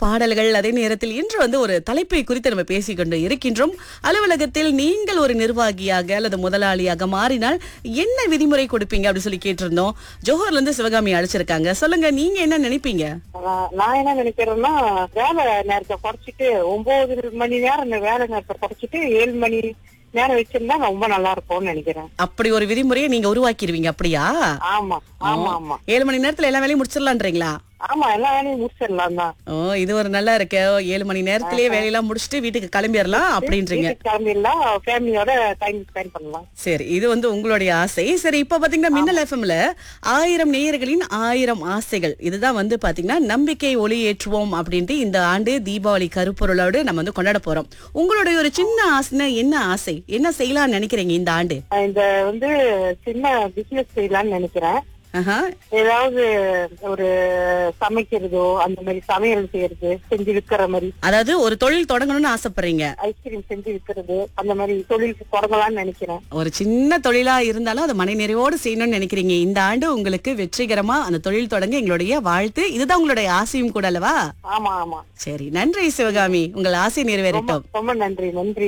பாடல்கள் அதே நேரத்தில் இன்று வந்து ஒரு தலைப்பை குறித்து நம்ம பேசிக்கொண்டு இருக்கின்றோம் அலுவலகத்தில் நீங்கள் ஒரு நிர்வாகியாக அல்லது முதலாளியாக மாறினால் என்ன விதிமுறை கொடுப்பீங்க அப்படின்னு சொல்லி கேட்டிருந்தோம் ஜோஹர்ல இருந்து சிவகாமி அழைச்சிருக்காங்க சொல்லுங்க நீங்க என்ன நினைப்பீங்க நான் நான் என்ன நினைக்கிறேன்னா வேலை நேரத்தை குறைச்சிட்டு ஒன்பது மணி நேரம் இந்த வேலை நேரத்தை குறைச்சிட்டு ஏழு மணி நேரம் வச்சிருந்தா ரொம்ப நல்லா இருக்கும்னு நினைக்கிறேன் அப்படி ஒரு விதிமுறையை நீங்க உருவாக்கிடுவீங்க அப்படியா ஆமா ஆமா ஆமா ஏழு மணி நேரத்துல எல்லா வேலையும் முடிச்சிடலான்றீங்களா ஆமா எல்லா வேலையும் முடிச்சிடலாம் தான் ஓ இது ஒரு நல்லா இருக்கு ஓ, ஏழு மணி நேரத்திலேயே வேலையெல்லாம் முடிச்சுட்டு வீட்டுக்கு கிளம்பிடலாம் அப்படின்றீங்க வீட்டுக்கு கிளம்பிடலாம் ஃபேமிலியோட டைம் ஸ்பெண்ட் பண்ணலாம் சரி இது வந்து உங்களுடைய ஆசை சரி இப்ப பாத்தீங்கன்னா மின்னல் எஃப்எம்ல ஆயிரம் நேயர்களின் ஆயிரம் ஆசைகள் இதுதான் வந்து பாத்தீங்கன்னா நம்பிக்கை ஒளி ஏற்றுவோம் அப்படின்ட்டு இந்த ஆண்டு தீபாவளி கருப்பொருளோடு நம்ம வந்து கொண்டாட போறோம் உங்களுடைய ஒரு சின்ன ஆசைனா என்ன ஆசை என்ன செய்யலாம்னு நினைக்கிறீங்க இந்த ஆண்டு நான் இந்த வந்து சின்ன பிசினஸ் செய்யலாம்னு நினைக்கிறேன் ஆஹா ஏதாவது ஒரு சமைக்கிறதோ அந்த மாதிரி சமையல் செய்யறது செஞ்சு விற்கிற மாதிரி அதாவது ஒரு தொழில் தொடங்கணும்னு ஆசைப்படுறீங்க ஐஸ்கிரீம் செஞ்சு விற்கிறது அந்த மாதிரி தொழில் தொடங்கலாம்னு நினைக்கிறேன் ஒரு சின்ன தொழிலா இருந்தாலும் அதை மன நிறைவோடு செய்யணும்னு நினைக்கிறீங்க இந்த ஆண்டு உங்களுக்கு வெற்றிகரமா அந்த தொழில் தொடங்க எங்களுடைய வாழ்த்து இதுதான் உங்களுடைய ஆசையும் கூட அல்லவா ஆமா ஆமா சரி நன்றி சிவகாமி உங்கள் ஆசை நிறைவேறட்டும் ரொம்ப நன்றி நன்றி